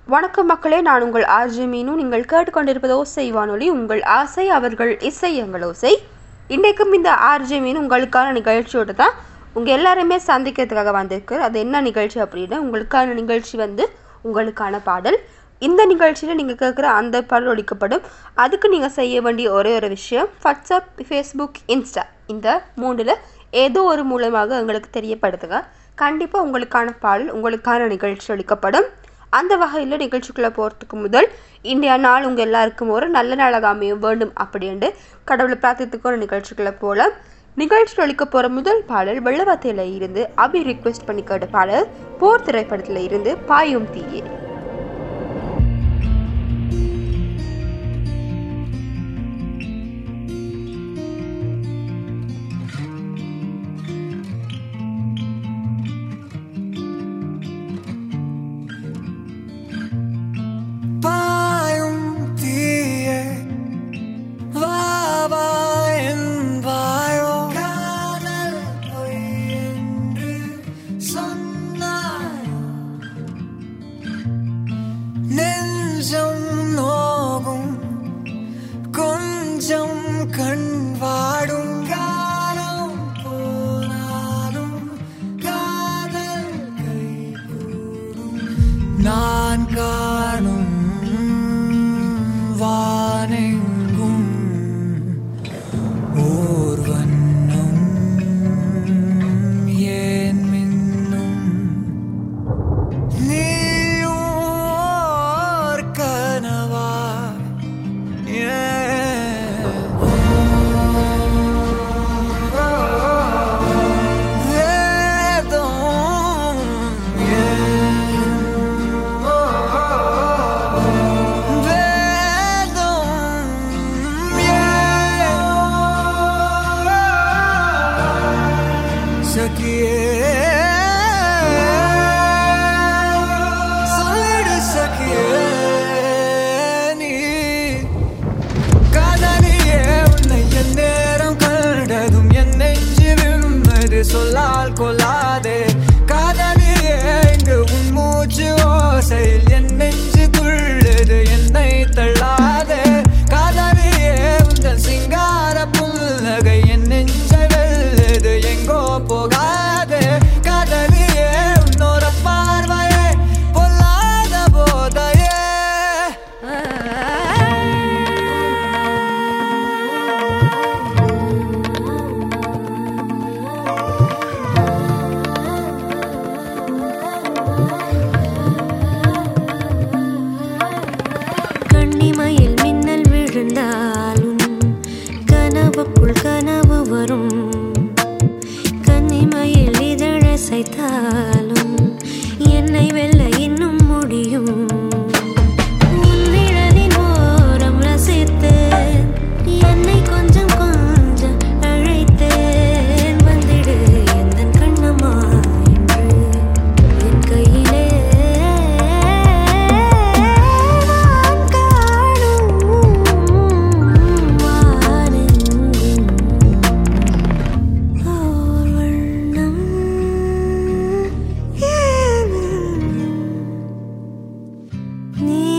வணக்கம் மக்களே நான் உங்கள் ஆர்ஜி மீனு நீங்கள் கேட்டுக்கொண்டிருப்பது ஓசை வானொலி உங்கள் ஆசை அவர்கள் இசை எங்கள் ஓசை இன்றைக்கும் இந்த ஆர்ஜி மீன் உங்களுக்கான நிகழ்ச்சியோடு தான் உங்கள் எல்லாருமே சந்திக்கிறதுக்காக வந்திருக்கு அது என்ன நிகழ்ச்சி அப்படின்னா உங்களுக்கான நிகழ்ச்சி வந்து உங்களுக்கான பாடல் இந்த நிகழ்ச்சியில் நீங்கள் கேட்குற அந்த பாடல் ஒழிக்கப்படும் அதுக்கு நீங்கள் செய்ய வேண்டிய ஒரே ஒரு விஷயம் வாட்ஸ்அப் ஃபேஸ்புக் இன்ஸ்டா இந்த மூணில் ஏதோ ஒரு மூலமாக எங்களுக்கு தெரியப்படுத்துங்க கண்டிப்பாக உங்களுக்கான பாடல் உங்களுக்கான நிகழ்ச்சி ஒழிக்கப்படும் அந்த வகையில் நிகழ்ச்சிக்குள்ளே போகிறதுக்கு முதல் இந்தியா நாள் உங்கள் எல்லாருக்கும் ஒரு நல்ல நாளாக அமைய வேண்டும் அப்படின்ட்டு கடவுளை பிரார்த்தித்துக்கு ஒரு நிகழ்ச்சிக்குள்ளே போகலாம் நிகழ்ச்சியில் ஒழிக்க போகிற முதல் பாடல் வெள்ளவத்தையில் இருந்து அபி ரிக்வெஸ்ட் பண்ணி கேட்ட பாடல் போர் திரைப்படத்தில் இருந்து பாயும் தீயே பாயும் தீயே வா வா என்பாயோ காதல் பொய் என்று சொன்னாயோ நெஞ்சம் நோகும் கொஞ்சம் கண் வாடும் காலம் போனாலும் காதல் கைகூடும் நான் காணும் வானெங்கும் ஓர் வண்ணம் ஏன் மின்னும் நீயும் ஓர் கனவா வேதம் சகியே சொல்லிடு சகியே நீ காதலியே உன்னை என் நேரம் கண்டதும் என் நெஞ்சு விழுந்தது சொல்லால் கொள்ளாதே காதலியே இங்கு உன் மூச்சு ஓசையில் என் நெஞ்சு துள்ளது என்னை தள்ளாதே காதலியே உந்தன் சிங்கார புன்னகை என் நெஞ்சை வெல்லுது எங்கோ போகாதே காதலியே உன்னோட பார்வையே பொல்லாத போதையே கண்ணிமையில் மின்னல் விழுந்தாலும் கனவுக்குள் கனவு வரும் கண்ணிமையில் இதழசைத்தாலும் என்னை வெல்ல இன்னும் முடியும் உன் நிழலின் ஓரம் ரசித்து என்னை கொஞ்சம் கொஞ்சம் அழைத்தேன் வந்திடு எந்தன் கண்ணம்மா என்று என் கையிலே நான் காணும் வானெங்கும் ஓர் வண்ணம் ஏன் நீ